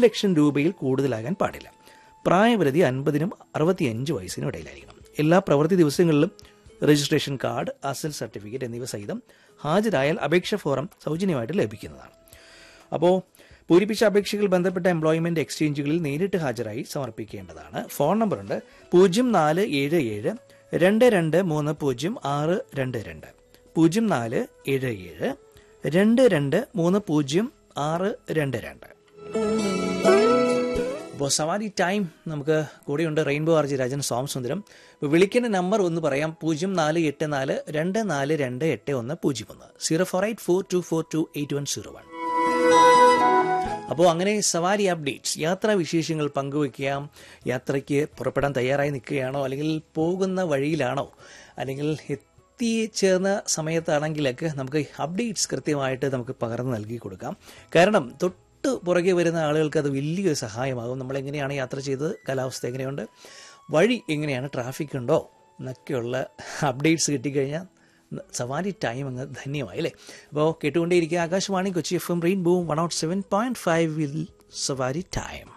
ലക്ഷം രൂപയിൽ കൂടുതലാകാൻ പാടില്ല പ്രായപരിധി അൻപതിനും അറുപത്തിയഞ്ച് വയസ്സിനും ഇടയിലായിരിക്കണം എല്ലാ പ്രവൃത്തി ദിവസങ്ങളിലും രജിസ്ട്രേഷൻ കാർഡ് അസൽ സർട്ടിഫിക്കറ്റ് എന്നിവ സഹിതം ഹാജരായാൽ അപേക്ഷ ഫോറം സൗജന്യമായിട്ട് ലഭിക്കുന്നതാണ് അപ്പോൾ പൂരിപ്പിച്ച അപേക്ഷകൾ ബന്ധപ്പെട്ട എംപ്ലോയ്മെന്റ് എക്സ്ചേഞ്ചുകളിൽ നേരിട്ട് ഹാജരായി സമർപ്പിക്കേണ്ടതാണ് ഫോൺ നമ്പറുണ്ട് പൂജ്യം നാല് ഏഴ് ഏഴ് രണ്ട് രണ്ട് മൂന്ന് പൂജ്യം ആറ് രണ്ട് രണ്ട് പൂജ്യം നാല് ഏഴ് ഏഴ് രണ്ട് രണ്ട് മൂന്ന് പൂജ്യം ആറ് രണ്ട് രണ്ട് അപ്പോൾ സവാരി ടൈം നമുക്ക് കൂടെയുണ്ട് റെയിൻബോ ആർജി രാജൻ സോം സുന്ദരം ഇപ്പോൾ വിളിക്കുന്ന നമ്പർ ഒന്ന് പറയാം പൂജ്യം നാല് എട്ട് നാല് രണ്ട് നാല് രണ്ട് എട്ട് ഒന്ന് പൂജ്യം ഒന്ന് zero four eight four two four two eight one zero one അപ്പോൾ അങ്ങനെ സവാരി അപ്ഡേറ്റ്സ് യാത്രാ വിശേഷങ്ങൾ പങ്കുവയ്ക്കാം യാത്രയ്ക്ക് പുറപ്പെടാൻ തയ്യാറായി നിൽക്കുകയാണോ അല്ലെങ്കിൽ പോകുന്ന വഴിയിലാണോ അല്ലെങ്കിൽ എത്തിച്ചേർന്ന സമയത്താണെങ്കിലൊക്കെ നമുക്ക് അപ്ഡേറ്റ്സ് കൃത്യമായിട്ട് നമുക്ക് പകർന്ന് നൽകി കൊടുക്കാം കാരണം തൊട്ട് പുറകെ വരുന്ന ആളുകൾക്ക് അത് വലിയൊരു സഹായമാകും നമ്മൾ എങ്ങനെയാണ് യാത്ര ചെയ്തത് കാലാവസ്ഥ എങ്ങനെയുണ്ട് വഴി എങ്ങനെയാണ് ട്രാഫിക് ഉണ്ടോ എന്നൊക്കെയുള്ള അപ്ഡേറ്റ്സ് കിട്ടിക്കഴിഞ്ഞാൽ സവാരി ടൈം അങ്ങ് ധന്യമായി അല്ലേ അപ്പോൾ കേട്ടുകൊണ്ടേയിരിക്കുക Akashvani Kochi F M rainbow one naught seven point five will Savari time